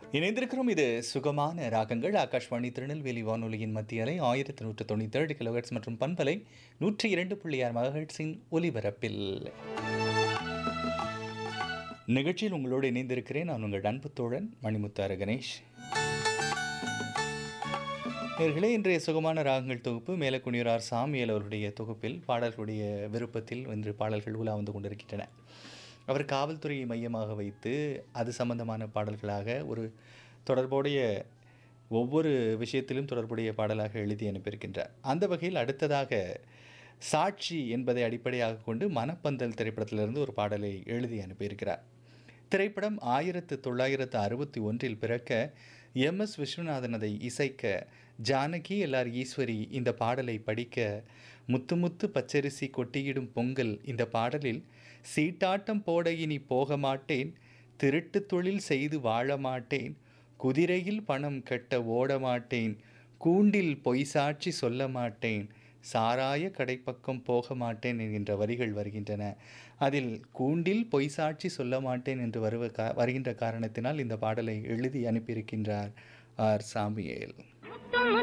இணைந்திருக்கிறோம் இது சுகமான ராகங்கள் ஆகாஷ்வாணி திருநெல்வேலி வானொலியின் மத்திய அலை ஆயிரத்தி நூற்று தொண்ணூற்றி ஏழு கிலோஹெட்ஸ் மற்றும் பண்பலை நூற்றி இரண்டு புள்ளி ஆறு மகஹெட்ஸின் ஒலிபரப்பில் நிகழ்ச்சியில் உங்களோடு இணைந்திருக்கிறேன் நான் உங்கள் அன்பு தோழன் மணிமுத்தாறு கணேஷ் நேர்களே இன்றைய சுகமான ராகங்கள் தொகுப்பு மேலக்குனியரார் சாமியல் அவருடைய தொகுப்பில் பாடல்களுடைய விருப்பத்தில் இன்று பாடல்கள் உலா வந்து கொண்டிருக்கின்றன அவர் காவல்துறையை மையமாக வைத்து அது சம்பந்தமான பாடல்களாக ஒரு தொடர்புடைய ஒவ்வொரு விஷயத்திலும் தொடர்புடைய பாடலாக எழுதி அனுப்பியிருக்கின்றார் அந்த வகையில் அடுத்ததாக சாட்சி என்பதை அடிப்படையாக கொண்டு மனப்பந்தல் திரைப்படத்திலிருந்து ஒரு பாடலை எழுதி அனுப்பியிருக்கிறார் திரைப்படம் ஆயிரத்து தொள்ளாயிரத்து அறுபத்தி ஒன்றில் பிறக்க எம் எஸ் விஸ்வநாதன் அதை இசைக்க ஜானகி எல்ஆர் ஈஸ்வரி இந்த பாடலை படிக்க முத்து முத்து பச்சரிசி கொட்டியிடும் பொங்கல் இந்த பாடலில் சீட்டாட்டம் போட இனி போக மாட்டேன் திருட்டு தொழில் செய்து வாழ மாட்டேன் குதிரையில் பணம் கட்ட ஓட மாட்டேன் கூண்டில் பொய் சாட்சி சொல்ல மாட்டேன் சாராய கடைப்பக்கம் போக மாட்டேன் என்கின்ற வரிகள் வருகின்றன அதில் கூண்டில் பொய் சாட்சி சொல்ல மாட்டேன் என்று வருவ கா வருகின்ற காரணத்தினால் இந்த பாடலை எழுதி அனுப்பியிருக்கின்றார் ஆர் சாமியேல்